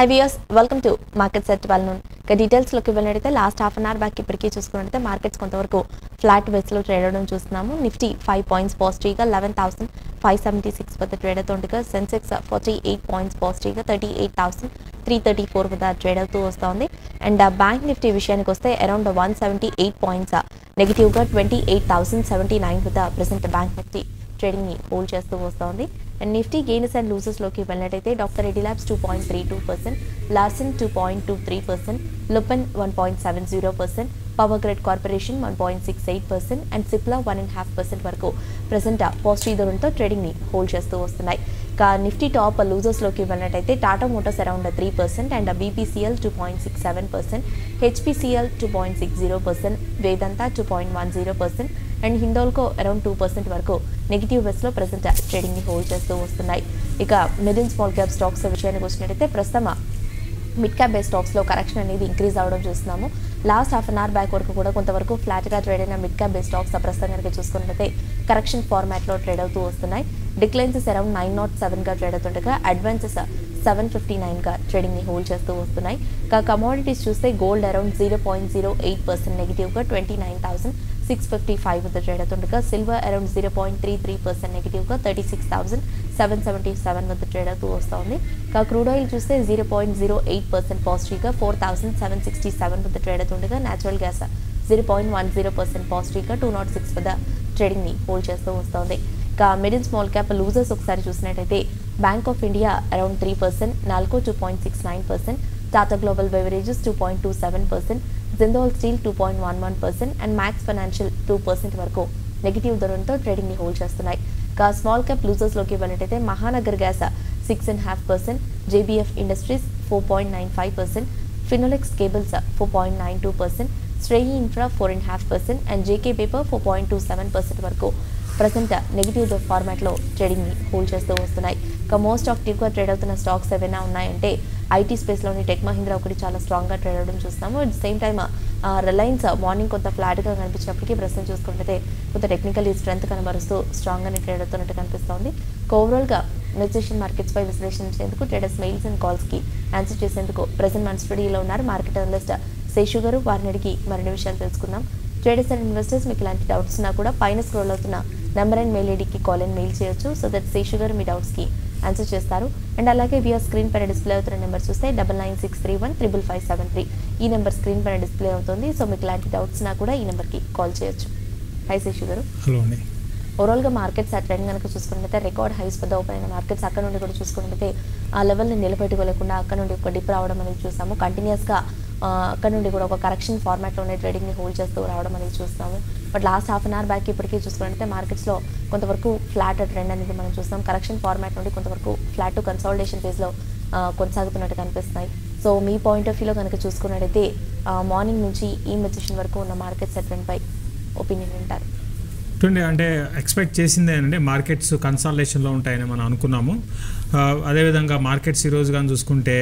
High viewers welcome to market set well noon ఇక డీటెయిల్స్లోకి వెళ్ళినట్టయితే last half an hour back ఇప్పటికీ చూసుకున్నట్టయితే మార్కెట్స్ కొంతవరకు ఫ్లాట్ బేస్లో ట్రేడ్ అవడం చూస్తున్నాము నిఫ్టీ ఫైవ్ పాయింట్స్ పాజిటివ్గా eleven thousand five seventy six వద్ద ట్రేడ్ అవుతుండగా సెన్సెక్స్ ఫార్టీ ఎయిట్ పాయింట్స్ పాజిటివ్గా thirty eight thousand three thirty four వద్ద ట్రేడ్ అవుతూ వస్తోంది అండ్ బ్యాంక్ నిఫ్టీ విషయానికి వస్తే around one seventy eight points నెగిటివ్గా twenty eight thousand seventy nine వద్ద ప్రెసెంట్ బ్యాంక్ నిఫ్టీ ట్రేడింగ్ ని హోల్డ్ చేస్తూ వస్తోంది and Nifty gains and losses లోకి వెళ్ళినట్టయితే doctor Reddy labs two point three two percent Larsen two point two three percent Lupin one point seven zero percent power grid corporation one point six eight percent and Cipla one and half percent వరకు present positive ధోరణితో trading ని hold చేస్తూ వస్తున్నాయి ఇక Nifty top losers లోకి వెళ్ళినట్టయితే Tata motors around three percent and BPCL two point six seven percent HPCL two point six zero percent Vedanta two point one zero percent and Hindalco around two percent వరకు negative బెస్లో present trading ని hold చేస్తూ వస్తున్నాయి ఇక middle small cap stocks విషయానికి వచ్చినట్టయితే ప్రస్తుతం mid cap base స్టాక్స్లో కరెక్షన్ అనేది ఇంక్రీజ్ అవడం చూస్తున్నాము last half an hour back వరకు కూడా కొంతవరకు ఫ్లాట్గా ట్రేడ్ అయిన మిడ్ క్యాప్ బేస్ స్టాక్స్ ప్రస్తుతం కనుక చూసుకున్నట్లయితే కరెక్షన్ ఫార్మాట్లో ట్రేడ్ అవుతూ వస్తున్నాయి డిక్లైన్సెస్ అరౌండ్ నైన్ నాట్ సెవెన్గా ట్రేడ్ అవుతుండగా అడ్వాన్సెస్ సెవెన్ ఫిఫ్టీ నైన్గా ట్రేడింగ్ని హోల్డ్ చేస్తూ వస్తున్నాయి ఇక కమోడిటీస్ చూస్తే gold around zero point zero eight percent నెగిటివ్గా twenty nine thousand six fifty five వద్ద ట్రేడ్ అవుతుండగా silver around zero point three three percent నెగిటివ్గా thirty six thousand seven seventy seven వద్ద ట్రేడ్ అవుతూ వస్తోంది ఇక క్రూడ్ ఆయిల్ చూస్తే zero point zero eight percent పాజిటివ్గా four thousand seven sixty seven వద్ద ట్రేడ్ అవుతుండగా natural gas zero point one zero percent పాజిటివ్గా టూ నాట్ సిక్స్ వద్ద ట్రేడింగ్ని హోల్డ్ చేస్తూ వస్తోంది ఇక మిడిల్ స్మాల్ క్యాప్ లూజర్స్ ఒకసారి చూసినట్టయితే bank of India around three percent Nalco two point six nine percent Tata global beverages two point two seven percent Jindal steel two point one one percent and max financial two percent వరకు negative ధోరణితో ట్రేడింగ్ని hold చేస్తున్నాయి ఇక small cap లూజర్స్లోకి వెళ్ళినట్టయితే Mahanagar gas six and half percent JBF industries four point nine five percent Finolex cables four point nine two percent Srei infra four and half percent and JK paper four point two seven percent వరకు present negative ఫార్మాట్లో ట్రేడింగ్ని hold చేస్తూ వస్తున్నాయి ఇక most యాక్టివ్గా trade అవుతున్న stocks ఏవైనా ఉన్నాయంటే ఐటీ స్పేస్లోని టెక్ మహీంద్రా ఒకటి చాలా స్ట్రాంగ్గా ట్రేడ్ అవ్వడం చూస్తాము at the same time Reliance morning కొంత ఫ్లాట్గా కనిపించినప్పటికీ ప్రస్తుతం చూసుకుంటే కొంత టెక్నికల్ స్ట్రెంత్ కనబరుస్తూ స్ట్రాంగ్గానే ట్రేడ్ అవుతున్నట్టు కనిపిస్తోంది ఓవరాల్గా మెజిషియన్ మార్కెట్స్ పై విశ్లేషించేందుకు ట్రేడర్స్ మెయిల్స్ అండ్ కాల్స్కి ఆన్సర్ చేసేందుకు ప్రజెంట్ మన స్టూడియోలో ఉన్నారు మార్కెట్ అనలిస్ట్ శేషు గారు వారిని అడిగి మరిన్ని విషయాలు తెలుసుకుందాం ట్రేడర్స్ అండ్ ఇన్వెస్టర్స్ మీకు ఇలాంటి డౌట్స్ ఉన్నా కూడా పైన స్క్రోల్ అవుతున్న నెంబర్ అండ్ మెయిల్ ఐడికి కాల్ అండ్ మెయిల్ చేయొచ్చు సో దట్ శేషు గారు మీ డౌట్స్కి ఆన్సర్ చేస్తారు అండ్ అలాగే విఆర్ స్క్రీన్ పైన డిస్ప్లే అవుతున్న నెంబర్ చూస్తే double nine six three one triple five seven three ఈ నెంబర్ స్క్రీన్ పైన డిస్ప్లే అవుతుంది సో మీకు ఇలాంటి డౌట్స్ నా కూడా ఈ నెంబర్కి కాల్ చేయొచ్చు హై శేషు గారు హలో అండి ఓవరాల్గా మార్కెట్స్ ఆ ట్రెండ్ కనుక చూసుకున్నట్లయితే రికార్డ్ హైస్ వద్ద ఓపెన్ అయిన మార్కెట్స్ అక్కడ నుండి కూడా చూసుకున్నట్లయితే ఆ లెవెల్ని నిలబెట్టుకోలేకుండా అక్కడ నుండి ఒక డిప్ రావడం అనేది చూసాము కంటిన్యూస్గా అక్కడ నుండి కూడా ఒక కరెక్షన్ ఫార్మాట్లోనే ట్రేడింగ్ని హోల్డ్ చేస్తూ రావడం అనేది చూస్తాము but last half an hour back ఇప్పటికీ చూసుకున్నట్లయితే మార్కెట్స్లో కొంతవరకు ఫ్లాట్ ట్రెండ్ అనేది మనం చూస్తాం కరెక్షన్ ఫార్మాట్ నుండి కొంతవరకు ఫ్లాట్ టు కన్సాలిడేషన్ ఫేజ్లో కొనసాగుతున్నట్టు కనిపిస్తున్నాయి సో మీ పాయింట్ ఆఫ్ వ్యూలో కనుక చూసుకున్నట్టయితే మార్నింగ్ నుంచి ఈ మెజిషన్ వరకు ఉన్న మార్కెట్ సెట్మెంట్పై ఒపీనియన్ ఉంటారు చూడండి అంటే ఎక్స్పెక్ట్ చేసిందే అంటే మార్కెట్స్ కన్సాలేషన్లో ఉంటాయని మనం అనుకున్నాము ఆ, అదేవిధంగా మార్కెట్స్ ఈరోజు కానీ చూసుకుంటే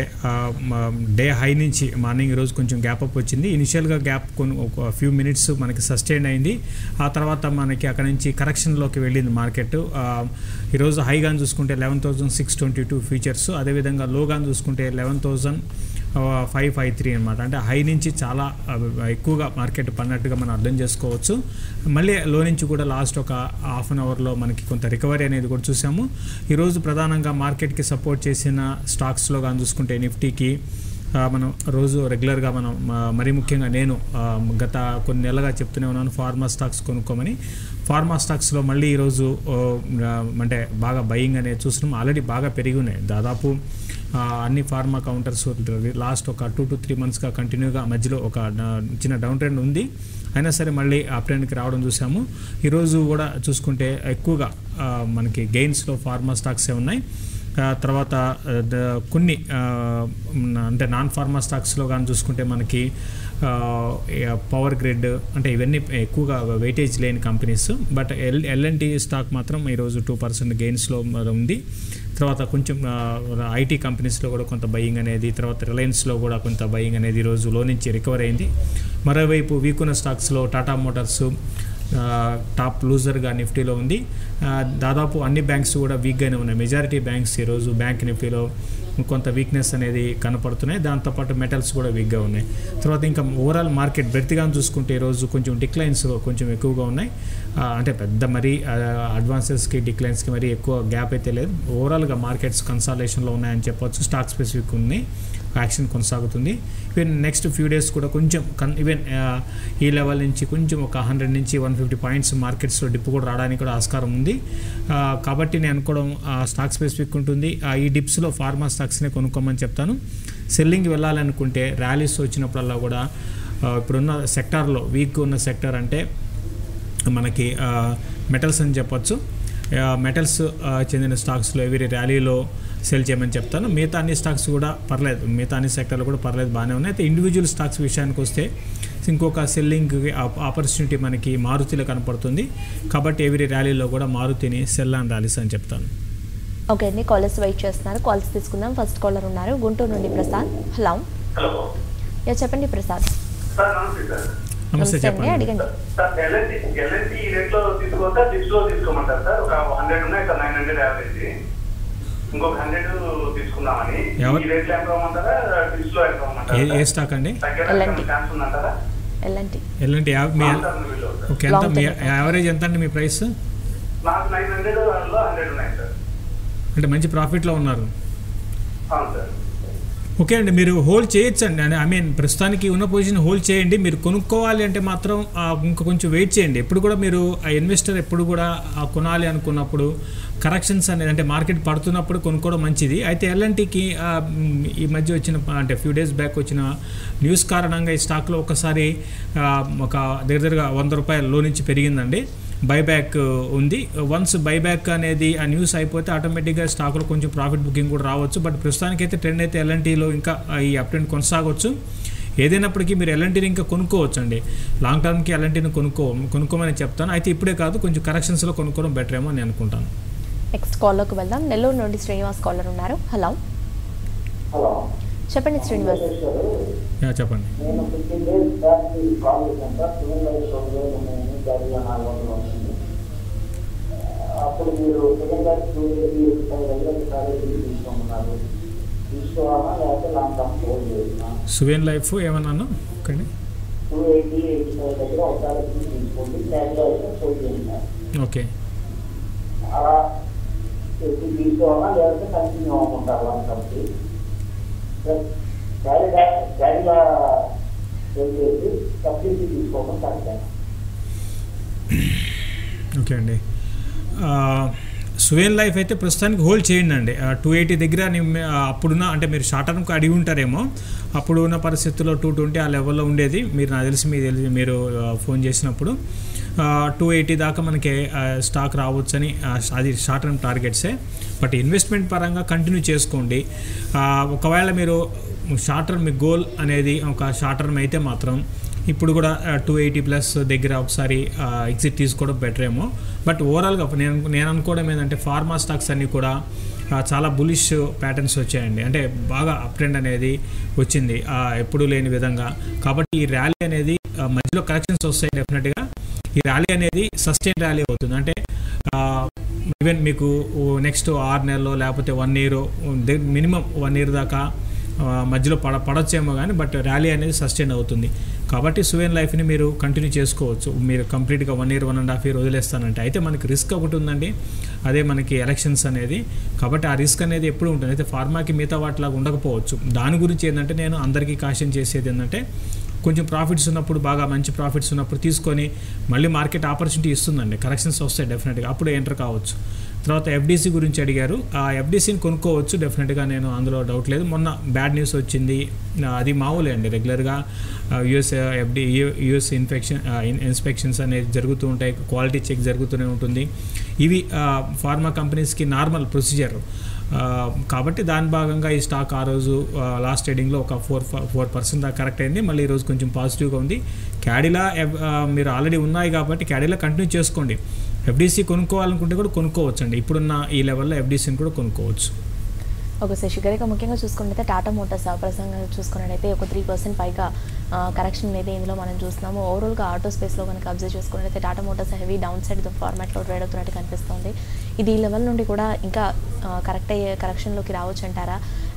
డే హై నుంచి మార్నింగ్ ఈరోజు కొంచెం గ్యాప్ అప్ వచ్చింది ఇనిషియల్గా గ్యాప్ కొన్ని ఒక ఫ్యూ మినిట్స్ మనకి సస్టైన్ అయింది ఆ తర్వాత మనకి అక్కడ నుంచి కరెక్షన్లోకి వెళ్ళింది మార్కెట్ ఆ, ఈరోజు హై కానీ చూసుకుంటే eleven thousand six twenty two features అదేవిధంగా లో కానీ చూసుకుంటే eleven thousand five five three అనమాట అంటే హై నుంచి చాలా ఆ, ఎక్కువగా మార్కెట్ పడినట్టుగా మనం అర్థం చేసుకోవచ్చు మళ్ళీ లో నుంచి కూడా లాస్ట్ ఒక హాఫ్ అన్ అవర్లో మనకి కొంత రికవరీ అనేది కూడా చూసాము ఈరోజు ప్రధానంగా మార్కెట్కి సపోర్ట్ చేసిన స్టాక్స్లో కానీ చూసుకుంటే నిఫ్టీకి ఆ, మనం రోజు రెగ్యులర్గా మనం ఆ, మరీ ముఖ్యంగా నేను ఆ, గత కొన్ని నెలలుగా చెప్తూనే ఉన్నాను ఫార్మా స్టాక్స్ కొనుక్కోమని ఫార్మా స్టాక్స్లో మళ్ళీ ఈరోజు ఓ, ఆ, అంటే బాగా బయింగ్ అనేది చూస్తున్నాం ఆల్రెడీ బాగా పెరిగి ఉన్నాయి దాదాపు ఆ, అన్ని ఫార్మా కౌంటర్స్ లాస్ట్ ఒక టూ టు త్రీ మంత్స్గా కంటిన్యూగా మధ్యలో ఒక డ- చిన్న డౌన్ ట్రెండ్ ఉంది అయినా సరే మళ్ళీ అప్ ట్రెండ్కి రావడం చూసాము ఈరోజు కూడా చూసుకుంటే ఎక్కువగా ఆ, మనకి గెయిన్స్లో ఫార్మా స్టాక్సే ఉన్నాయి ఆ, తర్వాత ఆ, ద- కొన్ని ఆ, మ్, అంటే నాన్ ఫార్మా స్టాక్స్లో కానీ చూసుకుంటే మనకి పవర్ గ్రిడ్ అంటే ఇవన్నీ ఎక్కువగా వెయిటేజ్ లేని companies but L L N T stock మాత్రం ఈరోజు టూ పర్సెంట్ గెయిన్స్లో ఉంది తర్వాత కొంచెం ఐటీ కంపెనీస్లో కూడా కొంత బయింగ్ అనేది తర్వాత రిలయన్స్లో కూడా కొంత బయింగ్ అనేది ఈరోజు లో నుంచి రికవర్ అయింది మరోవైపు వీకున్న స్టాక్స్లో టాటా మోటార్స్ ఆ, టాప్ లూజర్గా నిఫ్టీలో ఉంది ఆ, దాదాపు అన్ని బ్యాంక్స్ కూడా వీక్గానే ఉన్నాయి మెజారిటీ బ్యాంక్స్ ఈరోజు బ్యాంక్ నిఫ్టీలో కొంత వీక్నెస్ అనేది కనపడుతున్నాయి దాంతోపాటు మెటల్స్ కూడా వీక్గా ఉన్నాయి తర్వాత ఇంకా ఓవరాల్ మార్కెట్ బ్రెత్గా చూసుకుంటే ఈరోజు కొంచెం డిక్లైన్స్ కొంచెం ఎక్కువగా ఉన్నాయి ఆ, అంటే పెద్ద మరీ అడ్వాన్సెస్కి డిక్లైన్స్కి మరీ ఎక్కువ గ్యాప్ అయితే లేదు ఓవరాల్గా మార్కెట్స్ కన్సాలేషన్లో ఉన్నాయని చెప్పొచ్చు స్టాక్ స్పెసిఫిక్ ఉన్నాయి యాక్షన్ కొనసాగుతుంది ఈవెన్ నెక్స్ట్ ఫ్యూ డేస్ కూడా కొంచెం కన్ ఈవెన్ ఈ లెవెల్ నుంచి కొంచెం ఒక హండ్రెడ్ నుంచి వన్ ఫిఫ్టీ పాయింట్స్ మార్కెట్స్లో డిప్ కూడా రావడానికి కూడా ఆస్కారం ఉంది ఆ, కాబట్టి నేను అనుకోవడం స్టాక్ స్పెసిఫిక్ ఉంటుంది ఆ, ఈ డిప్స్లో ఫార్మా స్టాక్స్నే కొనుక్కోమని చెప్తాను సెల్లింగ్ వెళ్ళాలనుకుంటే ర్యాలీస్ వచ్చినప్పుడల్లా కూడా ఆ, ఇప్పుడున్న సెక్టార్లో వీక్ ఉన్న సెక్టార్ అంటే మనకి మెటల్స్ అని చెప్పొచ్చు మెటల్స్ చెందిన స్టాక్స్లో ఎవరి ర్యాలీలో సెల్ చేయమని చెప్తాను మిగతా అన్ని స్టాక్స్ కూడా పర్లేదు మిగతా అన్ని సెక్టర్లు కూడా పర్లేదు బాగానే ఉన్నాయి అయితే ఇండివిజువల్ స్టాక్స్ విషయానికి వస్తే ఇంకొక సెల్లింగ్ ఆపర్చునిటీ మనకి మారుతిలో కనపడుతుంది కాబట్టి ఎవరి ర్యాలీలో కూడా మారుతిని సెల్ అండ్ ర్యాలీస్ అని చెప్తాను ఓకే అండి కాలర్స్ వెయిట్ చేస్తున్నారు కాల్స్ తీసుకుందాం ఫస్ట్ కాలర్ ఉన్నారు గుంటూరు నుండి ప్రసాద్ హలో హలో యా చెప్పండి ప్రసాద్ సార్ నమస్తే సార్ నమస్తే అండి చెప్పండి అడిగండి సార్ ఎల్ఎన్టీ ఎల్ఎన్టీ ఈ రేట్ లో తీసుకోవచ్చా డిప్స్ లో తీసుకోమంటారు సార్ ఒక హండ్రెడ్ ఉన్నాయి సార్ నైన్ హండ్రెడ్ యావరేజ్ ఇంకొక హండ్రెడ్ తీసుకుందామని ఎవరు? ఈ రేట్ లో ఎంత అవ్వమంటారా డిప్స్ లో ఎంత ఏ ఏ అవ్వమంటారా స్టాక్ అండి LNT. ఛాన్స్ ఉందంటారా ఎల్ఎన్టీ ఎలాంటి యా- మీ Long term view లో సార్. ఓకే ఎంత Long మీ term. యావరేజ్ ఎంత అండి మీ ప్రైస్ నాకు నైన్ హండ్రెడ్ లో హండ్రెడ్ ఉన్నాయి సార్ అంటే మంచి ప్రాఫిట్లో ఉన్నారు అవును సార్ ఓకే అండి మీరు హోల్డ్ చేయొచ్చు అండి ఐ మీన్ ప్రస్తుతానికి ఉన్న పొజిషన్ హోల్డ్ చేయండి మీరు కొనుక్కోవాలి అంటే మాత్రం ఆ, ఇంకా కొంచెం వెయిట్ చేయండి ఎప్పుడు కూడా మీరు ఆ ఇన్వెస్టర్ ఎప్పుడు కూడా ఆ కొనాలి అనుకున్నప్పుడు కరెక్షన్స్ అనేది అంటే మార్కెట్ పడుతున్నప్పుడు కొనుక్కోవడం మంచిది అయితే ఎల్ఎన్టీకి ఈ మధ్య వచ్చిన అంటే ఫ్యూ డేస్ బ్యాక్ వచ్చిన న్యూస్ కారణంగా ఈ స్టాక్లో ఒకసారి ఆ, ఒక దగ్గర దగ్గరగా వంద రూపాయల లో నుంచి పెరిగిందండి బైబ్యాక్ ఉంది వన్స్ బైబ్యాక్ అనేది ఆ న్యూస్ అయిపోతే ఆటోమేటిక్గా స్టాక్లో కొంచెం ప్రాఫిట్ బుకింగ్ కూడా రావచ్చు బట్ ప్రస్తుతానికి అయితే ట్రెండ్ అయితే ఎల్ఎన్టీలో ఇంకా ఆ, ఈ అప్ ట్రెండ్ కొనసాగవచ్చు ఏదైనప్పటికీ మీరు ఎల్ఎన్టీని ఇంకా కొనుక్కోవచ్చు అండి లాంగ్ టర్మ్కి ఎల్ఎన్టీని కొనుక్కో కొనుక్కోమని చెప్తాను అయితే ఇప్పుడే కాదు కొంచెం కరెక్షన్స్లో కొనుక్కోవడం బెటర్ ఏమో అని అనుకుంటాను నెక్స్ట్ కాల్లోకి వెళ్దాం నెల్లూరు నుండి శ్రీనివాస్ కాలర్ ఉన్నారు హలో హలో చెప్పండి శ్రీనివాస్ గారు యా, చెప్పండి నేను ఫిఫ్టీన్ డేస్ బ్యాక్ మీకు కాల్ చేశాను సార్ సివిల్ లైఫ్ రెండు వేలు ఉన్నాయని గాడిలో నాలుగు వందలు ఉంటుంది అప్పుడు మీరు second back two eighty eighty five దగ్గర కాలేజీ తీసుకోమన్నారు తీసుకోవాలా లేకపోతే లాంగ్ టర్మ్ హోల్డ్ చేసిన సువేన్ లైఫ్ ఏమన్నాను okay two eighty eighty five దగ్గర ఒకసారి తీసుకోండి క్యాష్లో అయితే హోల్డ్ చేసినారు ఓకే అలా ఎత్తి తీసుకోవాలా లేకపోతే కంటిన్యూ అవ్వమంటారు లాంగ్ టర్మ్కి గాడిగా గాడిగా చేసి సబ్సిడీ తీసుకోమని కరెక్ట్ ఓకే అండి ఆ, సువేన్ లైఫ్ అయితే ప్రస్తుతానికి హోల్డ్ చేయండి అండి టూ ఎయిటీ దగ్గర నేను, ఆ, అప్పుడున్న అంటే మీరు షార్ట్ టర్మ్కి అడిగి ఉంటారేమో అప్పుడు ఉన్న పరిస్థితుల్లో టూ ట్వంటీ ఆ లెవెల్లో ఉండేది మీరు నాకు తెలిసి మీరు తెలిసి మీరు ఆ, ఫోన్ చేసినప్పుడు టూ ఎయిటీ దాకా మనకి ఆ, స్టాక్ రావచ్చని ఆ, అది షార్ట్ టర్మ్ టార్గెట్సే బట్ ఇన్వెస్ట్మెంట్ పరంగా కంటిన్యూ చేసుకోండి ఆ, ఒకవేళ మీరు షార్ట్ టర్మ్ మీ గోల్ అనేది ఒక షార్ట్ టర్మ్ అయితే మాత్రం ఇప్పుడు కూడా టూ ఎయిటీ ప్లస్ దగ్గర ఒకసారి ఎగ్జిట్ తీసుకోవడం బెటర్ ఏమో బట్ ఓవరాల్గా నేను నేను అనుకోవడం ఏంటంటే ఫార్మా స్టాక్స్ అన్నీ కూడా ఆ, చాలా బులిష్ ప్యాటర్న్స్ వచ్చాయండి అంటే బాగా అప్ ట్రెండ్ అనేది వచ్చింది ఆ, ఎప్పుడూ లేని విధంగా కాబట్టి ఈ ర్యాలీ అనేది ఆ, మధ్యలో కరెక్షన్స్ వస్తాయి డెఫినెట్గా ఈ ర్యాలీ అనేది సస్టైన్ ర్యాలీ అవుతుంది అంటే ఈవెన్ మీకు నెక్స్ట్ ఆరు నెలలో లేకపోతే one year minimum one year దాకా ఆ, మధ్యలో పడ పడొచ్చేమో కానీ బట్ ర్యాలీ అనేది సస్టైన్ అవుతుంది కాబట్టి సువేన్ లైఫ్ని మీరు కంటిన్యూ చేసుకోవచ్చు మీరు కంప్లీట్గా one year one and half year వదిలేస్తానంటే అయితే మనకి రిస్క్ ఒకటి ఉందండి అదే మనకి ఎలక్షన్స్ అనేది కాబట్టి ఆ రిస్క్ అనేది ఎప్పుడు ఉంటుంది అయితే ఫార్మాకి మిగతా వాటిలాగా ఉండకపోవచ్చు దాని గురించి ఏంటంటే నేను అందరికీ కాషన్ చేసేది ఏంటంటే కొంచెం ప్రాఫిట్స్ ఉన్నప్పుడు బాగా మంచి ప్రాఫిట్స్ ఉన్నప్పుడు తీసుకొని మళ్ళీ మార్కెట్ ఆపర్చునిటీ ఇస్తుందండి కరెక్షన్స్ వస్తాయి డెఫినెట్గా అప్పుడు ఎంటర్ కావచ్చు తర్వాత ఎఫ్డీసీ గురించి అడిగారు ఆ ఎఫ్డీసీని కొనుక్కోవచ్చు డెఫినెట్గా నేను అందులో డౌట్ లేదు మొన్న బ్యాడ్ న్యూస్ వచ్చింది ఆ, అది మామూలే అండి రెగ్యులర్గా US FD US infection inspections అనేది జరుగుతూ ఉంటాయి క్వాలిటీ చెక్ జరుగుతూనే ఉంటుంది ఇవి ఫార్మా కంపెనీస్కి నార్మల్ ప్రొసీజర్ ఆ, కాబట్టి దాని భాగంగా ఈ స్టాక్ ఆ రోజు లాస్ట్ ట్రేడింగ్లో ఒక ఫోర్ ఫోర్ పర్సెంట్ దాకా కరెక్ట్ అయింది మళ్ళీ ఈరోజు కొంచెం పాజిటివ్గా ఉంది క్యాడిలా ఎవ్- ఆ, మీరు ఆల్రెడీ ఉన్నాయి కాబట్టి క్యాడిలా కంటిన్యూ చేసుకోండి ఎఫ్డీసీ కొనుక్కోవాలనుకుంటే కూడా కొనుక్కోవచ్చు అండి ఇప్పుడున్న ఈ లెవెల్లో ఎఫ్డీసీని కూడా కొనుక్కోవచ్చు ఒక శశి గారు ఇక ముఖ్యంగా చూసుకున్నట్లయితే టాటా మోటార్స్ ప్రసంగా చూసుకున్నట్లయితే ఒక త్రీ పర్సెంట్ పైగా కరెక్షన్ అనేది ఇందులో మనం చూస్తున్నాము ఓవరాల్గా ఆటో స్పేస్లో కనుక అబ్జర్వ్ చేసుకున్నట్లయితే Tata motors heavy downside ఫార్మాట్లో ట్రేడ్ అవుతున్నట్టు కనిపిస్తుంది ఇది ఈ లెవెల్ నుండి కూడా ఇంకా కరెక్ట్ అయ్యే కరెక్షన్లోకి రావచ్చు అంటారా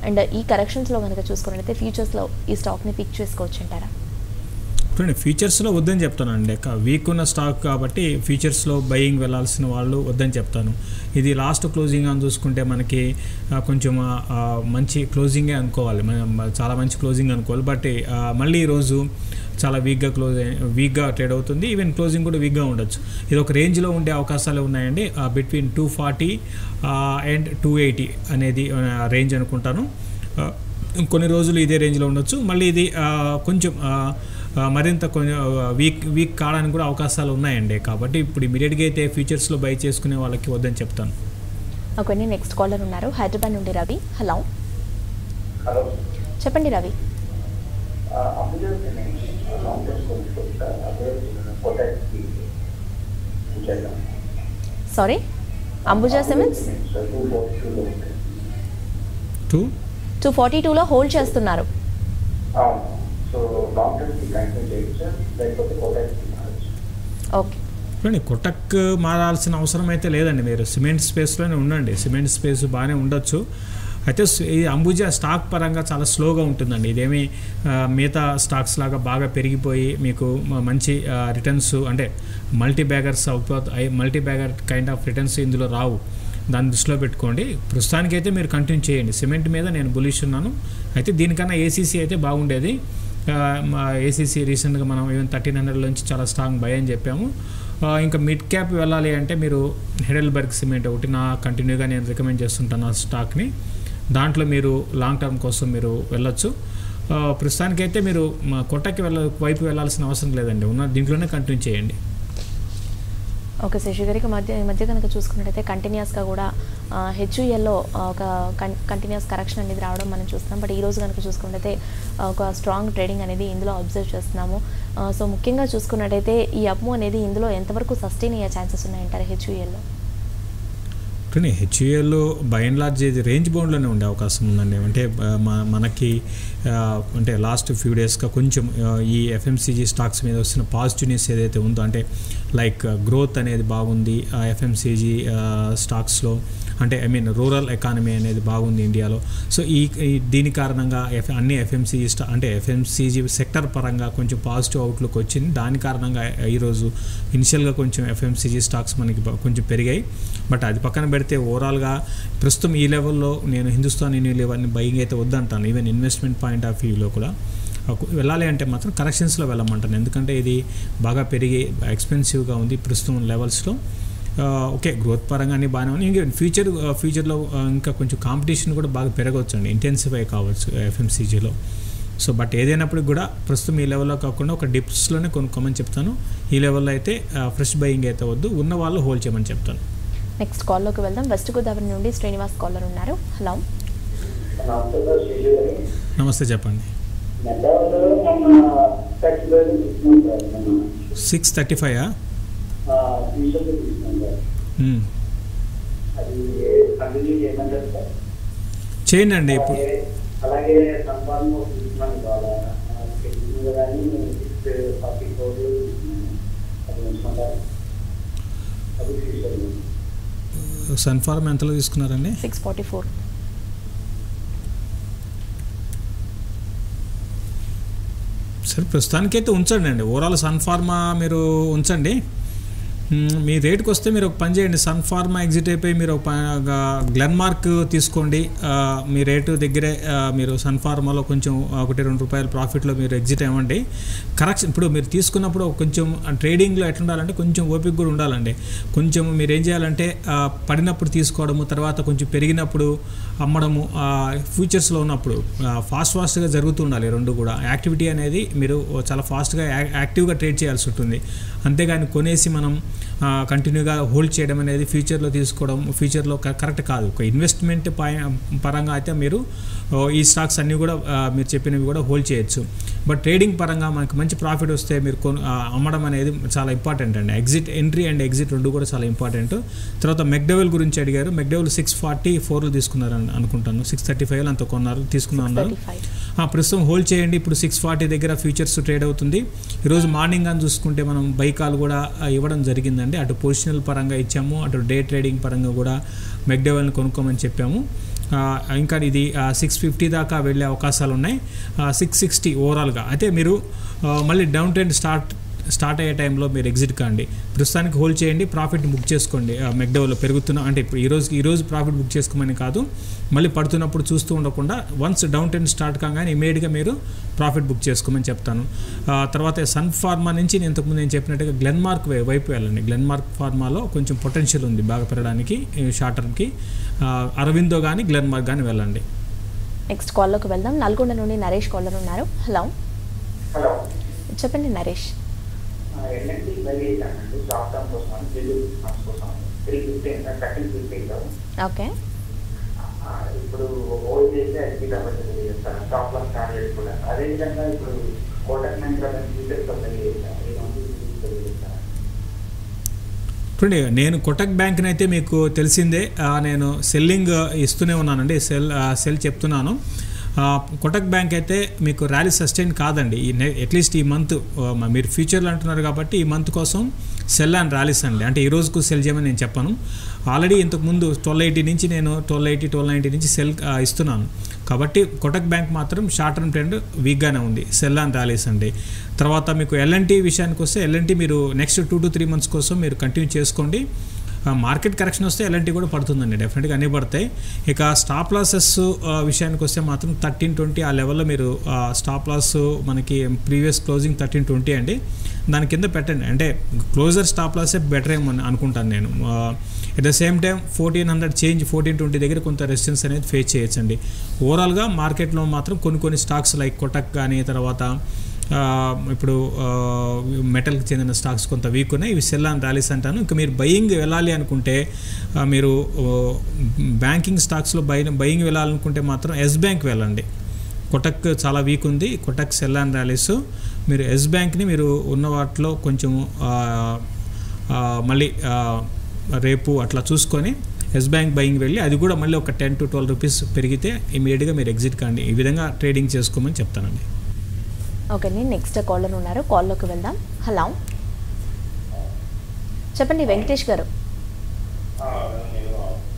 అండ్ ఈ కరెక్షన్స్లో కనుక చూసుకున్నట్లయితే ఫ్యూచర్స్లో ఈ స్టాక్ని పిక్ చేసుకోవచ్చు అంటారా చూడండి ఫీచర్స్లో వద్దని చెప్తానండి వీక్ ఉన్న స్టాక్ కాబట్టి ఫీచర్స్లో బయింగ్ వెళ్ళాల్సిన వాళ్ళు వద్దని చెప్తాను ఇది లాస్ట్ క్లోజింగ్ అని చూసుకుంటే మనకి ఆ, కొంచెం ఆ, ఆ, మంచి క్లోజింగే అనుకోవాలి మనం చాలా మంచి క్లోజింగ్ అనుకోవాలి బట్ ఆ, మళ్ళీ ఈరోజు చాలా వీక్గా క్లోజ్ వీక్గా ట్రేడ్ అవుతుంది ఈవెన్ క్లోజింగ్ కూడా వీక్గా ఉండొచ్చు ఇది ఒక రేంజ్లో ఉండే అవకాశాలు ఉన్నాయండి between two forty and two eighty అనేది రేంజ్ అనుకుంటాను ఆ, కొన్ని రోజులు ఇదే రేంజ్లో ఉండొచ్చు మళ్ళీ ఇది ఆ, కొంచెం ఆ, ఆ, మరింత కొంచెం వీక్ వీక్ కావడానికి కూడా అవకాశాలు ఉన్నాయండి కాబట్టి ఇప్పుడు ఇమీడియట్గా అయితే ఫ్యూచర్స్లో బై చేసుకునే వాళ్ళకి వద్దని చెప్తాను ఓకే నెక్స్ట్ కాలర్ ఉన్నారు హైదరాబాద్ నుండి రవి హలో హలో చెప్పండి రవి అంబులెన్స్ లాంగ్ టర్మ్ కొనుక్కుంటా అదే పొటాక్కి చేద్దాం sorry Ambuja cements two four టూలో ఉంటాయి టూ టూ ఫార్టీ టూలో హోల్డ్ చేస్తున్నారు అవును సో లాంగ్ టర్మ్కి కంటిన్యూ చేయొచ్చా లేకపోతే పొటాక్కి మారచ్చు ఓకే చూడండి కొట్టక్ మారాల్సిన అవసరం అయితే లేదండి మీరు సిమెంట్ స్పేస్లోనే ఉండండి సిమెంట్ స్పేస్ బాగానే ఉండొచ్చు అయితే స్- ఈ అంబుజా స్టాక్ పరంగా చాలా స్లోగా ఉంటుందండి ఇదేమి ఆ, మిగతా స్టాక్స్ లాగా బాగా పెరిగిపోయి మీకు మ- మంచి రిటర్న్స్ అంటే మల్టీ బ్యాగర్స్ అయిపోతాయి multi bagger kind of returns ఇందులో రావు దాన్ని దృష్టిలో పెట్టుకోండి ప్రస్తుతానికైతే మీరు కంటిన్యూ చేయండి సిమెంట్ మీద నేను బులిష్ ఉన్నాను అయితే దీనికన్నా ఏసీసీ అయితే బాగుండేది ఏసీసీ రీసెంట్గా మనం ఈవెన్ థర్టీన్ హండ్రెడ్ నుంచి చాలా స్ట్రాంగ్ బై అని చెప్పాము ఆ, ఇంకా మిడ్ క్యాప్ వెళ్ళాలి అంటే మీరు హెడెల్బర్గ్ సిమెంట్ ఒకటి నా కంటిన్యూగా నేను రికమెండ్ చేస్తుంటాను ఆ స్టాక్ని దాంట్లో మీరు లాంగ్ టర్మ్ కోసం మీరు వెళ్ళొచ్చు ఆ, ప్రస్తుతానికైతే మీరు మా కొట్టకి వెళ్ళ వైపు వెళ్ళాల్సిన అవసరం లేదండి ఉన్న దీంట్లోనే కంటిన్యూ చేయండి ఓకే శశి గారికి మధ్య ఈ మధ్య కనుక చూసుకున్నట్టయితే కంటిన్యూస్గా కూడా హెచ్యుఎల్లో ఒక కన్ కంటిన్యూస్ కరెక్షన్ అనేది రావడం మనం చూస్తున్నాం బట్ ఈ రోజు కనుక చూసుకున్నట్టయితే ఆ, ఒక స్ట్రాంగ్ ట్రేడింగ్ అనేది ఇందులో అబ్జర్వ్ చేస్తున్నాము ఆ, సో ముఖ్యంగా చూసుకున్నట్టయితే ఈ అప్ము అనేది ఇందులో ఎంతవరకు సస్టైన్ అయ్యే ఛాన్సెస్ ఉన్నాయంటారు హెచ్యుఎల్లో కానీ హెచ్యుఏలో బై అండ్ లార్జ్ ఇది రేంజ్ బౌండ్లోనే ఉండే అవకాశం ఉందండి అంటే ఆ, మ- మనకి ఆ, అంటే లాస్ట్ ఫ్యూ డేస్గా కొంచెం ఆ, ఈ ఎఫ్ఎంసీజీ స్టాక్స్ మీద వస్తున్న పాజిటివ్ న్యూస్ ఏదైతే ఉందో అంటే లైక్ గ్రోత్ అనేది బాగుంది ఆ ఎఫ్ఎంసీజీ స్టాక్స్లో అంటే ఐ మీన్ రూరల్ ఎకానమీ అనేది బాగుంది ఇండియాలో సో ఈ ఈ దీని కారణంగా ఎఫ్ అన్ని ఎఫ్ఎంసీజీ స్టా అంటే ఎఫ్ఎంసీజీ సెక్టర్ పరంగా కొంచెం పాజిటివ్ అవుట్లుక్ వచ్చింది దాని కారణంగా ఈరోజు ఇనిషియల్గా కొంచెం ఎఫ్ఎంసీజీ స్టాక్స్ మనకి బ- కొంచెం పెరిగాయి బట్ అది పక్కన పెడితే ఓవరాల్గా ప్రస్తుతం ఈ లెవెల్లో నేను హిందుస్థాన్ యూనిలివర్ని బయింగ్ అయితే వద్దంటాను ఈవెన్ ఇన్వెస్ట్మెంట్ పాయింట్ ఆఫ్ వ్యూలో కూడా ఒక- వెళ్ళాలి అంటే మాత్రం కరెక్షన్స్లో వెళ్ళమంటాను ఎందుకంటే ఇది బాగా పెరిగి ఎక్స్పెన్సివ్గా ఉంది ప్రస్తుతం లెవెల్స్లో ఆ, ఓకే గ్రోత్ పరంగా అన్ని బాగానే ఉంది ఇంకా ఫ్యూచర్ ఆ, ఫ్యూచర్లో ఆ, ఇంకా కొంచెం కాంపిటీషన్ కూడా బాగా పెరగవచ్చు అండి ఇంటెన్సిఫై కావచ్చు ఎఫ్ఎంసీజీలో సో బట్ ఏదైనప్పటికి కూడా ప్రస్తుతం ఈ లెవెల్లో కాకుండా ఒక డిప్స్లోనే కొనుక్కోమని చెప్తాను ఈ లెవెల్లో అయితే ఫ్రెష్ బయింగ్ అయితే వద్దు ఉన్న వాళ్ళు హోల్డ్ చేయమని చెప్తాను నెక్స్ట్ కాల్లోకి వెళ్దాం వెస్ట్ గోదావరి నుండి శ్రీనివాస్ కాలర్ ఉన్నారు హలో నమస్తే సార్ శిశు గారు నమస్తే చెప్పండి మెట్రోలో మన ఫ్లెక్సిబుల్ తీసుకున్నాం సార్ మనం సిక్స్ థర్టీ ఫైవ్ ఫ్యూచర్ తీసుకున్నాం సార్ అది కంటిన్యూ చేయమంటారు సార్ చేయండి అండి ఇప్పుడు అలాగే అలాగే సంపాదన తీసుకున్నాను చాలా తెలిసింది కానీ సిక్స్ ఫార్టీ ఫోర్ అది ఉంచుకుంటారు అది ఫ్యూచర్ సన్ఫార్మ్ ఎంతలో తీసుకున్నారండి సిక్స్ ఫార్టీ ఫోర్ సరే ప్రస్తుతానికైతే ఉంచండి అండి ఓవరాల్ సన్ఫార్మా మీరు ఉంచండి మ్మ్, మీ రేట్కి వస్తే మీరు ఒక పని చేయండి సన్ఫార్మా ఎగ్జిట్ అయిపోయి మీరు ఒక గ్లెన్మార్క్ తీసుకోండి ఆ, మీ రేటు దగ్గరే ఆ, మీరు సన్ఫార్మాలో కొంచెం ఒకటి రెండు రూపాయల ప్రాఫిట్లో మీరు ఎగ్జిట్ అవ్వండి కరెక్షన్ ఇప్పుడు మీరు తీసుకున్నప్పుడు కొంచెం ట్రేడింగ్లో ఎట్లా ఉండాలంటే కొంచెం ఓపిక కూడా ఉండాలండి కొంచెం మీరు ఏం చేయాలంటే ఆ, పడినప్పుడు తీసుకోవడము తర్వాత కొంచెం పెరిగినప్పుడు అమ్మడము ఫ్యూచర్స్లో ఉన్నప్పుడు ఫాస్ట్ ఫాస్ట్గా జరుగుతూ ఉండాలి ఈ రెండు కూడా యాక్టివిటీ అనేది మీరు చాలా ఫాస్ట్గా యాక్టివ్గా ట్రేడ్ చేయాల్సి ఉంటుంది అంతేగాని కొనేసి మనం కంటిన్యూగా హోల్డ్ చేయడం అనేది ఫ్యూచర్లో తీసుకోవడం ఫ్యూచర్లో కరెక్ట్ కాదు ఒక ఇన్వెస్ట్మెంట్ పరంగా అయితే మీరు ఓ, ఈ స్టాక్స్ అన్నీ కూడా ఆ, మీరు చెప్పినవి కూడా హోల్డ్ చేయొచ్చు బట్ ట్రేడింగ్ పరంగా మనకి మంచి ప్రాఫిట్ వస్తే మీరు కొను ఆ, అమ్మడం అనేది చాలా ఇంపార్టెంట్ అండి ఎగ్జిట్ ఎంట్రీ అండ్ ఎగ్జిట్ రెండు కూడా చాలా ఇంపార్టెంట్ తర్వాత మెక్డెవెల్ గురించి అడిగారు మెక్డెవెల్ సిక్స్ ఫార్టీ ఫోర్లో తీసుకున్నారని అనుకుంటాను సిక్స్ థర్టీ ఫైవ్ అంత కొన్నారు తీసుకున్నా అన్నారు థర్టీ ఫైవ్ ఆ, ప్రస్తుతం హోల్డ్ చేయండి ఇప్పుడు సిక్స్ ఫార్టీ దగ్గర ఫ్యూచర్స్ ట్రేడ్ అవుతుంది ఈరోజు మార్నింగ్ అని చూసుకుంటే మనం బైకాల్ కూడా ఆ, ఇవ్వడం జరిగిందండి అటు పొజిషనల్ పరంగా ఇచ్చాము అటు డే ట్రేడింగ్ పరంగా కూడా మెక్డెవెల్ని కొనుక్కోమని చెప్పాము ఆ, ఇంకా ఇది సిక్స్ ఫిఫ్టీ దాకా వెళ్ళే అవకాశాలు ఉన్నాయి సిక్స్ సిక్స్టీ ఓవరాల్గా అయితే మీరు ఆ, మళ్ళీ డౌన్ ట్రెండ్ స్టార్ట్ స్టార్ట్ అయ్యే టైంలో మీరు ఎగ్జిట్ కాండి ప్రస్తుతానికి హోల్డ్ చేయండి ప్రాఫిట్ బుక్ చేసుకోండి మెక్డోలో పెరుగుతున్న అంటే ఇప్పుడు ఈ రోజు ఈ రోజు ప్రాఫిట్ బుక్ చేసుకోమని కాదు మళ్ళీ పడుతున్నప్పుడు చూస్తూ ఉండకుండా వన్స్ డౌన్ ట్రెండ్ స్టార్ట్ కాగానే ఇమీడియట్గా మీరు ప్రాఫిట్ బుక్ చేసుకోమని చెప్తాను ఆ, తర్వాత సన్ ఫార్మా నుంచి నేను ఇంతకుముందు నేను చెప్పినట్టుగా గ్లెన్ మార్క్ వై- వైపు వెళ్ళండి గ్లెన్ మార్క్ ఫార్మాలో కొంచెం పొటెన్షియల్ ఉంది బాగా పెరగడానికి షార్ట్ టర్మ్కి అరవిందో కానీ గ్లెన్ మార్క్ కానీ వెళ్ళండి నెక్స్ట్ కాల్లోకి వెళ్దాం నల్గొండ నుండి నరేష్ కాలర్ ఉన్నారు హలో హలో చెప్పండి నరేష్ ఎల్ఎన్టీ బై చేశానండి షార్ట్ టర్మ్ కోసం త్రీ మంత్స్ కోసం త్రీ ఫిఫ్టీన్ థర్టీ ఫిఫ్టీన్లో ఓకే ఇప్పుడు హోల్డ్ చేసి ఎస్పీ డబల్ చేస్తాను స్టాప్ లాస్ టార్గెట్ కూడా అదేవిధంగా ఇప్పుడు కోటక్ మహీంద్రా ఫ్యూచర్స్ బై చేశాను ఈ మంత్ చేస్తాను చూడండి నేను కొటక్ బ్యాంక్ని అయితే మీకు తెలిసిందే ఆ, నేను సెల్లింగ్ ఇస్తూనే ఉన్నానండి సెల్ ఆ, సెల్ చెప్తున్నాను ఆ, కొటక్ బ్యాంక్ అయితే మీకు ర్యాలీ సస్టైన్ కాదండి ఈ అట్లీస్ట్ ఈ మంత్ మీరు ఫ్యూచర్లో అంటున్నారు కాబట్టి ఈ మంత్ కోసం సెల్ అండ్ ర్యాలీస్ అండి అంటే ఈ రోజుకు సెల్ చేయమని నేను చెప్పాను ఆల్రెడీ ఇంతకు ముందు ట్వెల్వ్ ఎయిటీ నుంచి నేను ట్వెల్వ్ ఎయిటీ ట్వెల్వ్ నైంటీ నుంచి సెల్ ఆ, ఇస్తున్నాను కాబట్టి కొటక్ బ్యాంక్ మాత్రం షార్ట్ టర్మ్ ట్రెండ్ వీక్గానే ఉంది సెల్ అండ్ ర్యాలీస్ అండి తర్వాత మీకు ఎల్ఎన్టీ విషయానికి వస్తే ఎల్ఎన్టీ మీరు next two to three months కోసం మీరు కంటిన్యూ చేసుకోండి ఆ, మార్కెట్ కరెక్షన్ వస్తే ఎల్ఎన్టీ కూడా పడుతుందండి డెఫినెట్గా అన్నీ పడతాయి ఇక స్టాప్ లాసెస్ ఆ, విషయానికి వస్తే మాత్రం థర్టీన్ ట్వంటీ ఆ లెవెల్లో మీరు ఆ, స్టాప్ లాస్ మనకి ప్రీవియస్ క్లోజింగ్ థర్టీన్ ట్వంటీ అండి దాని కింద పెట్టండి అంటే క్లోజర్ స్టాప్ లాసే బెటర్ ఏమో అని అనుకుంటాను నేను at the same time fourteen hundred change fourteen twenty దగ్గర కొంత రెసిస్టెన్స్ అనేది ఫేస్ చేయొచ్చండి ఓవరాల్గా మార్కెట్లో మాత్రం కొన్ని కొన్ని స్టాక్స్ లైక్ కొటక్ కానీ తర్వాత ఆ, ఇప్పుడు మెటల్కి చెందిన స్టాక్స్ కొంత వీక్ ఉన్నాయి ఇవి సెల్ అండ్ ర్యాలీస్ అంటాను ఇంకా మీరు బయింగ్ వెళ్ళాలి అనుకుంటే ఆ, మీరు బ్యాంకింగ్ స్టాక్స్లో బై బయింగ్ వెళ్ళాలనుకుంటే మాత్రం ఎస్ బ్యాంక్ వెళ్ళండి కొటక్ చాలా వీక్ ఉంది కొటక్ సెల్ అండ్ ర్యాలీస్ మీరు ఎస్ బ్యాంక్ని మీరు ఉన్న వాటిలో కొంచెం ఆ, ఆ, మళ్ళీ ఆ, రేపు అట్లా చూసుకొని ఎస్ బ్యాంక్ బయింగ్ వెళ్ళి అది కూడా మళ్ళీ ఒక టెన్ టు ట్వెల్వ్ రూపీస్ పెరిగితే ఇమీడియట్గా మీరు ఎగ్జిట్ కాండి ఈ విధంగా ట్రేడింగ్ చేసుకోమని చెప్తానండి ఓకే అండి నెక్స్ట్ కాలర్ ఉన్నారు కాల్లోకి వెళ్దాం హలో చెప్పండి వెంకటేష్ గారు నేను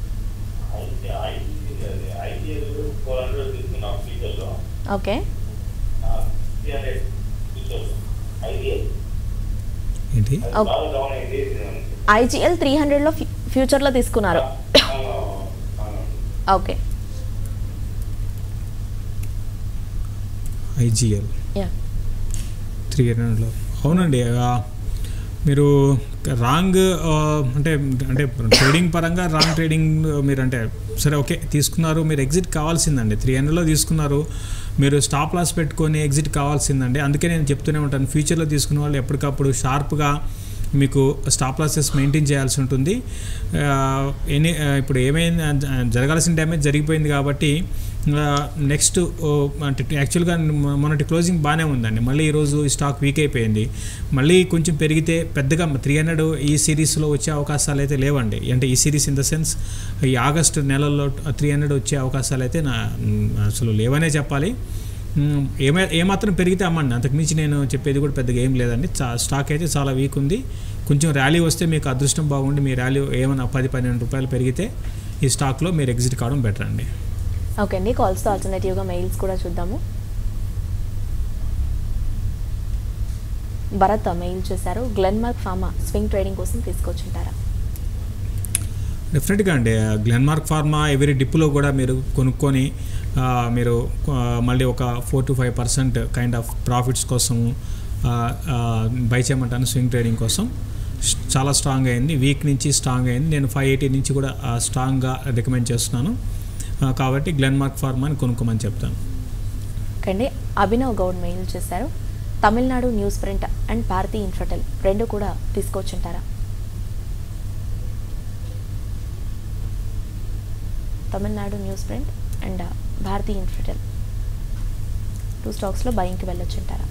ఐటీఎల్ ఫోర్ హండ్రెడ్ తీసుకున్నాం ఫ్యూచర్లో ఓకే త్రీ హండ్రెడ్ ఫ్యూచర్లో ఐటీఎల్ ఏంటి అది Okay. బాగా డౌన్ అయింది ఐజీఎల్ త్రీ హండ్రెడ్లో ఫ్యూచర్లో తీసుకున్నారు ఓకే ఐజీఎల్ యా త్రీ హండ్రెడ్లో అవునండి ఆ, మీరు రాంగ్ ఆ, అంటే అంటే ట్రేడింగ్ పరంగా రాంగ్ ట్రేడింగ్ మీరు అంటే సరే ఓకే తీసుకున్నారు మీరు ఎగ్జిట్ కావాల్సిందండి త్రీ హండ్రెడ్లో తీసుకున్నారు మీరు స్టాప్ లాస్ పెట్టుకొని ఎగ్జిట్ కావాల్సిందండి అందుకే నేను చెప్తూనే ఉంటాను ఫ్యూచర్లో తీసుకున్న వాళ్ళు ఎప్పటికప్పుడు షార్ప్గా మీకు స్టాప్ లాసెస్ మెయింటైన్ చేయాల్సి ఉంటుంది ఆ, ఎనీ ఆ, ఇప్పుడు ఏమైంది ఆ, జరగాల్సిన డ్యామేజ్ జరిగిపోయింది కాబట్టి నెక్స్ట్ అంటే యాక్చువల్గా మొ- మొన్నటి క్లోజింగ్ బాగానే ఉందండి మళ్ళీ ఈరోజు ఈ స్టాక్ వీక్ అయిపోయింది మళ్ళీ కొంచెం పెరిగితే పెద్దగా త్రీ హండ్రెడ్ ఈ సిరీస్లో వచ్చే అవకాశాలు అయితే లేవండి అంటే ఈ సిరీస్ ఇన్ ద సెన్స్ ఈ ఆగస్టు నెలల్లో త్రీ హండ్రెడ్ వచ్చే అవకాశాలు అయితే నా మ్, అసలు లేవనే చెప్పాలి మ్, ఏమై ఏమాత్రం పెరిగితే అమ్మండి అంతకుమించి నేను చెప్పేది కూడా పెద్దగా ఏం లేదండి చా స్టాక్ అయితే చాలా వీక్ ఉంది కొంచెం ర్యాలీ వస్తే మీకు అదృష్టం బాగుండి మీ ర్యాలీ ఏమైనా పది పన్నెండు రూపాయలు పెరిగితే ఈ స్టాక్లో మీరు ఎగ్జిట్ కావడం బెటర్ అండి ఓకే అండి కాల్స్తో ఆల్టర్నేటివ్గా మెయిల్స్ కూడా చూద్దాము భరత్ మెయిల్ చేశారు గ్లెన్మార్క్ ఫార్మా స్వింగ్ ట్రేడింగ్ కోసం తీసుకొచ్చుంటారా డెఫినెట్గా అండి గ్లెన్మార్క్ ఫార్మా ఎవరీ డిప్లో కూడా మీరు కొనుక్కొని ఆ, మీరు ఆ, మళ్ళీ ఒక four to five percent kind of profits కోసం బై చేయమంటాను స్వింగ్ ట్రేడింగ్ కోసం స్- చాలా స్ట్రాంగ్ అయింది వీక్ నుంచి స్ట్రాంగ్ అయింది నేను ఫైవ్ ఎయిటీ నుంచి కూడా ఆ, స్ట్రాంగ్గా రికమెండ్ చేస్తున్నాను ఆ, కాబట్టి గ్లెన్మార్క్ ఫార్మాని కొనుక్కోమని చెప్తాను ఓకే అండి అభినవ్ గౌడ్ మెయిల్ చేశారు Tamil Nadu news print and Bharti Infratel రెండు కూడా తీసుకొచ్చుంటారా Tamil Nadu news print and Bharti Infratel two స్టాక్స్లో బయింగ్కి వెళ్ళొచ్చుంటారా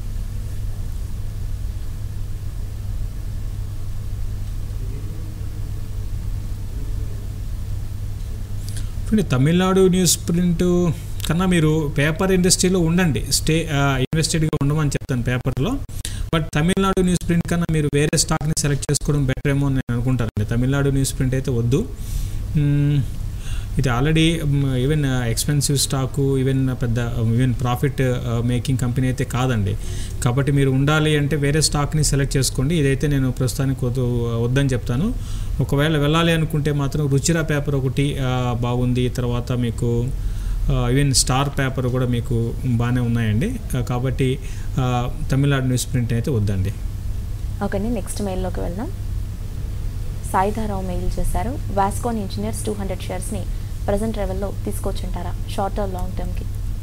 ఇప్పుడు తమిళనాడు న్యూస్ ప్రింట్ కన్నా మీరు పేపర్ ఇండస్ట్రీలో ఉండండి స్టే ఇన్వెస్టెడ్గా ఉండమని చెప్తాను పేపర్లో బట్ తమిళనాడు న్యూస్ ప్రింట్ కన్నా మీరు వేరే స్టాక్ని సెలెక్ట్ చేసుకోవడం బెటర్ ఏమో అని నేను అనుకుంటానండి తమిళనాడు న్యూస్ ప్రింట్ అయితే వద్దు మ్మ్, ఇది already even expensive stock even పెద్ద ఈవెన్ ప్రాఫిట్ మేకింగ్ కంపెనీ అయితే కాదండి కాబట్టి మీరు ఉండాలి అంటే వేరే స్టాక్ని సెలెక్ట్ చేసుకోండి ఇదైతే నేను ప్రస్తుతానికి వద్దు వద్దని చెప్తాను ఒకవేళ వెళ్ళాలి అనుకుంటే మాత్రం రుచిరా పేపర్ ఒకటి ఆ, బాగుంది తర్వాత మీకు ఈవెన్ స్టార్ పేపర్ కూడా మీకు బాగానే ఉన్నాయండి ఆ, కాబట్టి ఆ, తమిళనాడు న్యూస్ ప్రింట్ అయితే వద్దండి ఓకే నెక్స్ట్ మెయిల్లోకి వెళ్దాం సాయిధారావు మెయిల్ చేశారు వాస్కోన్ ఇంజనీర్స్ టూ హండ్రెడ్ షేర్స్ని ప్రజెంట్ లెవెల్లో తీసుకొచ్చుంటారా షార్ట్ టర్మ్ లాంగ్ టర్మ్కి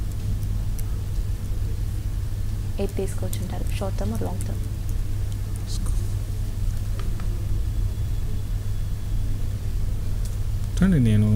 ఏది తీసుకొచ్చుంటారు షార్ట్ టర్మ్ లాంగ్ టర్మ్ చూడండి నేను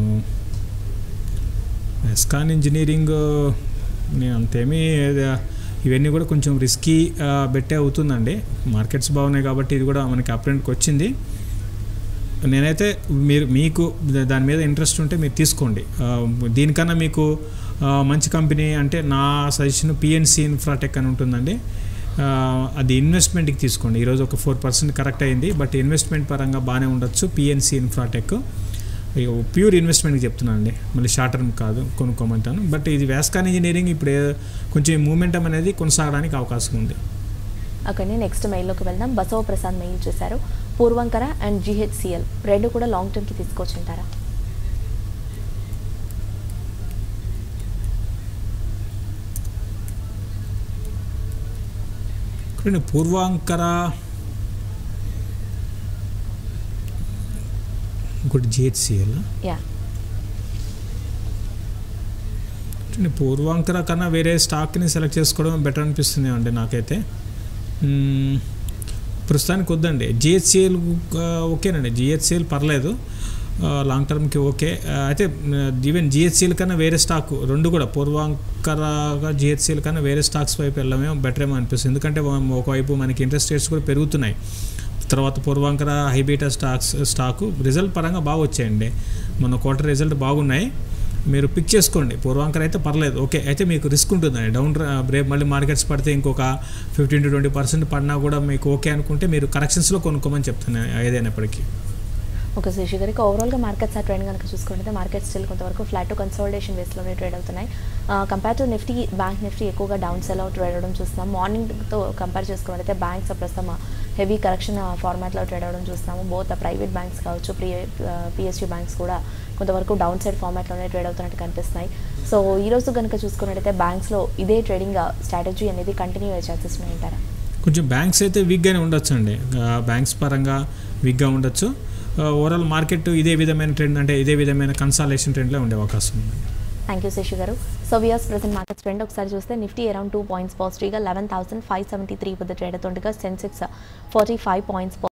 ఎస్కాన్ ఇంజనీరింగ్ నేను అంతేమీ ఏద- ఇవన్నీ కూడా కొంచెం రిస్కీ బెట్టే అవుతుందండి మార్కెట్స్ బాగున్నాయి కాబట్టి ఇది కూడా మనకి అప్రెంట్కి వచ్చింది నేనైతే మీరు మీకు దా- దాని మీద ఇంట్రెస్ట్ ఉంటే మీరు తీసుకోండి ఆ, దీనికన్నా మీకు ఆ, మంచి కంపెనీ అంటే నా సజెషన్ పిఎన్సి ఇన్ఫ్రాటెక్ అని ఉంటుందండి ఆ, అది ఇన్వెస్ట్మెంట్కి తీసుకోండి ఈరోజు ఒక ఫోర్ పర్సెంట్ కరెక్ట్ అయింది బట్ ఇన్వెస్ట్మెంట్ పరంగా బాగానే ఉండొచ్చు పిఎన్సి ఇన్ఫ్రాటెక్ ప్యూర్ ఇన్వెస్ట్మెంట్కి చెప్తున్నాను అండి మళ్ళీ షార్ట్ టర్మ్ కాదు కొనుక్కోమంటాను బట్ ఇది వ్యాస్కాన్ ఇంజనీరింగ్ ఇప్పుడు ఏ- కొంచెం మూమెంటం అనేది కొనసాగడానికి అవకాశం ఉంది ఓకే నెక్స్ట్ మెయిల్లోకి వెళ్దాం బసవ ప్రసాద్ మెయిల్ చేశారు పూర్వంకర అండ్ జిహెచ్సిఎల్ రెండు కూడా లాంగ్ టర్మ్కి తీసుకొచ్చుంటారా ఇక్కడ పూర్వాంకర ఇంకోటి జిహెచ్సిఎల్ యా చూడండి పూర్వాంకర కన్నా వేరే స్టాక్ని సెలెక్ట్ చేసుకోవడం బెటర్ అనిపిస్తుంది అండి నాకైతే మ్మ్, ప్రస్తుతానికి వద్దండి జిహెచ్సిఎల్ ఓకేనండి జిహెచ్సిఎల్ పర్లేదు ఆ, లాంగ్ టర్మ్కి ఓకే ఆ, అయితే ఈవెన్ జిహెచ్సిఎల్ కన్నా వేరే స్టాక్ రెండు కూడా పూర్వాంకరగా జిహెచ్సిఎల్ కన్నా వేరే స్టాక్స్ వైపు వెళ్ళడమే బెటర్ ఏమో అనిపిస్తుంది ఎందుకంటే మనం ఒకవైపు మనకి ఇంట్రెస్ట్ రేట్స్ కూడా పెరుగుతున్నాయి తర్వాత Puravankara high beta stocks stock result పరంగా బాగా వచ్చాయండి మన క్వార్టర్ రిజల్ట్ బాగున్నాయి మీరు పిక్ చేసుకోండి పూర్వాంకర అయితే పర్లేదు ఓకే అయితే మీకు రిస్క్ ఉంటుందండి డౌన్ రేపు మళ్ళీ మార్కెట్స్ పడితే ఇంకొక ఫిఫ్టీన్ టు ట్వంటీ పర్సెంట్ పడినా కూడా మీకు ఓకే అనుకుంటే మీరు కరెక్షన్స్లో కొనుక్కోమని చెప్తాను ఏదైనప్పటికీ ఓకే శశి గారికి ఓవరాల్గా మార్కెట్స్ ఆ ట్రెండ్ కనుక చూసుకుంటే మార్కెట్ స్టిల్ కొంతవరకు ఫ్లాట్ టు కన్సోలిడేషన్ బేస్లోనే ట్రేడ్ అవుతున్నాయి compare to Nifty bank Nifty ఎక్కువగా డౌన్ సెల్ అవుట్ ట్రేడ్ అవడం చూస్తున్నాం మార్నింగ్తో కంపేర్ చేసుకున్నట్లయితే బ్యాంక్స్ ప్రస్తుతం హెవీ కరెక్షన్ ఫార్మాట్లో ట్రేడ్ అవడం చూస్తున్నాము బోత్ ప్రైవేట్ బ్యాంక్స్ కావచ్చు ప్రీ పిఎస్యూ బ్యాంక్స్ కూడా కొంతవరకు డౌన్ సైడ్ ఫార్మాట్లోనే ట్రేడ్ అవుతున్నట్టు కనిపిస్తున్నాయి సో ఈ రోజు కనుక చూసుకున్నట్టయితే బ్యాంక్స్లో ఇదే ట్రేడింగ్ స్ట్రాటజీ అనేది కంటిన్యూ అయ్యే ఛాన్సెస్ ఉన్నాయంటారా కొంచెం బ్యాంక్స్ అయితే వీక్గానే ఉండొచ్చు అండి బ్యాంక్స్ పరంగా వీక్గా ఉండొచ్చు ఓవరాల్ మార్కెట్ ఇదే విధమైన ట్రెండ్ అంటే ఇదే విధమైన కన్సాలేషన్ ట్రెండ్లో ఉండే అవకాశం ఉంది thank you Shashi garu so viewers present markets trend ఒకసారి చూస్తే నిఫ్టీ అరౌండ్ టూ పాయింట్స్ పాజిటివ్గా eleven thousand five seventy three వద్ద ట్రేడ్ అవుతుండగా సెన్సెక్స్ ఫార్టీ ఫైవ్ పాయింట్స్